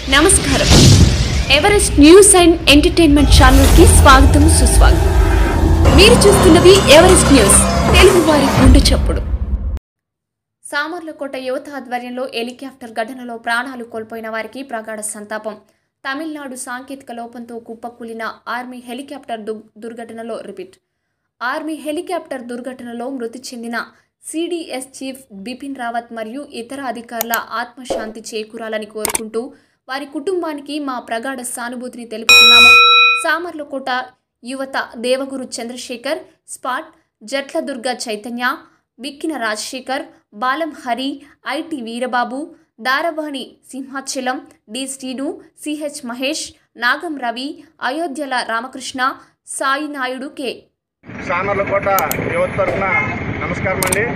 నమస్కారం Everest news and entertainment channel కి స్వాగతం సుస్వాగతం మీరు చూస్తున్నది ఎవరెస్ట్ న్యూస్ తెలుగు వారి గుండె చప్పుడు సామర్లకోట యువత ఆధ్వర్యంలో హెలికాప్టర్ ఘటనలో ప్రాణాలు కోల్పోయిన వారికి ప్రగాఢ సంతాపం తమిళనాడు సాంకేతిక లోపంతో కుప్పకూలిన ఆర్మీ హెలికాప్టర్ దు- దుర్ఘటనలో రిపీట్ ఆర్మీ హెలికాప్టర్ దుర్ఘటనలో మృతి చెందిన సిడిఎస్ చీఫ్ బిపిన్ రావత్ మరియు ఇతర అధికారుల ఆత్మశాంతి చేకూరాలని కోరుకుంటూ వారి కుటుంబానికి మా ప్రగాఢ సానుభూతిని తెలుపుతున్నాము సామర్లకోట యువత దేవగురు చంద్రశేఖర్ స్పాట్ Jatla Durga Chaitanya Bikkina Rajasekhar Balam Hari IT Veerababu Daravani Simhachalam D Srinu CH Mahesh Nagam Ravi Ayodhyala Ramakrishna Sai Naidu K Samarlakota యువత తరఫున నమస్కారం అండి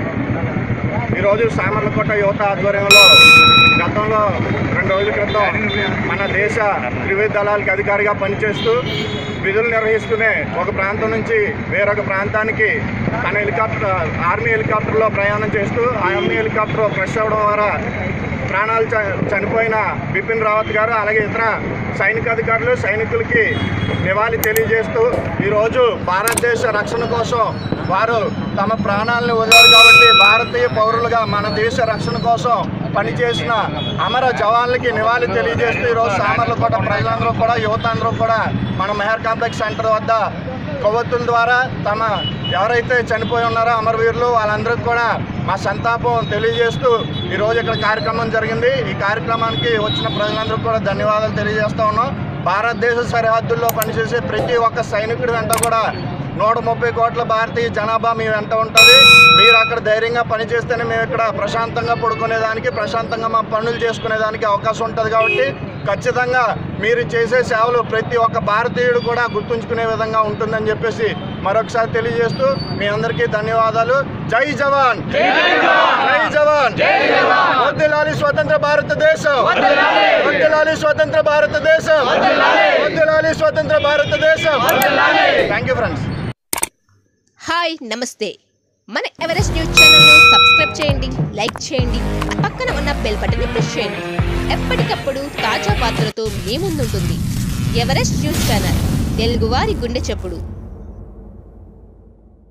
ఈరోజు సామర్లకోట యువత ఆధ్వర్యంలో గతంలో రెండు రోజుల క్రితం మన దేశ త్రివిధ దళాలకు అధికారిగా పనిచేస్తూ విధులు నిర్వహిస్తూనే ఒక ప్రాంతం నుంచి వేరొక ప్రాంతానికి తన హెలికాప్టర్ ఆర్మీ హెలికాప్టర్లో ప్రయాణం చేస్తూ ఆ ఆర్మీ హెలికాప్టర్ క్రష్ అవ్వడం ద్వారా ప్రాణాలు చ- చనిపోయిన బిపిన్ రావత్ గారు అలాగే ఇతర సైనిక అధికారులు సైనికులకి నివాళి తెలియజేస్తూ ఈరోజు భారతదేశ రక్షణ కోసం వారు తమ ప్రాణాలను వదిలారు కాబట్టి భారతీయ పౌరులుగా మన దేశ రక్షణ కోసం పనిచేసిన అమర జవాన్లకి నివాళి తెలియజేస్తూ ఈరోజు సామర్లకోట ప్రజలందరూ కూడా యువత అందరూ కూడా మన మెహర్ కాంప్లెక్స్ సెంటర్ వద్ద కొవ్వొత్తుల ద్వారా తమ ఎవరైతే చనిపోయి ఉన్నారో అమరవీరులు వాళ్ళందరికీ కూడా మా సంతాపం తెలియజేస్తూ ఈరోజు ఇక్కడ కార్యక్రమం జరిగింది ఈ కార్యక్రమానికి వచ్చిన ప్రజలందరికీ కూడా ధన్యవాదాలు తెలియజేస్తా ఉన్నాం భారతదేశ సరిహద్దుల్లో పనిచేసే ప్రతి ఒక్క సైనికుడి వెంట కూడా నూట ముప్పై కోట్ల భారతీయ జనాభా మీ వెంట ఉంటుంది మీరు అక్కడ ధైర్యంగా పనిచేస్తేనే మేము ఇక్కడ ప్రశాంతంగా పడుకునేదానికి ప్రశాంతంగా మా పనులు చేసుకునేదానికి అవకాశం ఉంటుంది కాబట్టి ఖచ్చితంగా మీరు చేసే సేవలు ప్రతి ఒక్క భారతీయుడు కూడా గుర్తుంచుకునే విధంగా ఉంటుందని చెప్పేసి మరొకసారి తెలియజేస్తూ మీ అందరికీ ధన్యవాదాలు జై జవాన్ జై జవాన్ వద్దులాలి స్వతంత్ర భారతదేశం వద్దులాలి స్వతంత్ర భారతదేశం వద్దులాలి స్వతంత్ర భారతదేశం థ్యాంక్ యూ ఫ్రెండ్స్ హాయ్ నమస్తే మన ఎవరెస్ట్ న్యూస్ ఛానల్ను సబ్స్క్రైబ్ చేయండి లైక్ చేయండి పక్కన ఉన్న బెల్ బటన్ని ప్రెస్ చేయండి ఎప్పటికప్పుడు తాజా వార్తలతో మీ ముందుంటుంది ఎవరెస్ట్ న్యూస్ ఛానల్ తెలుగువారి గుండె చప్పుడు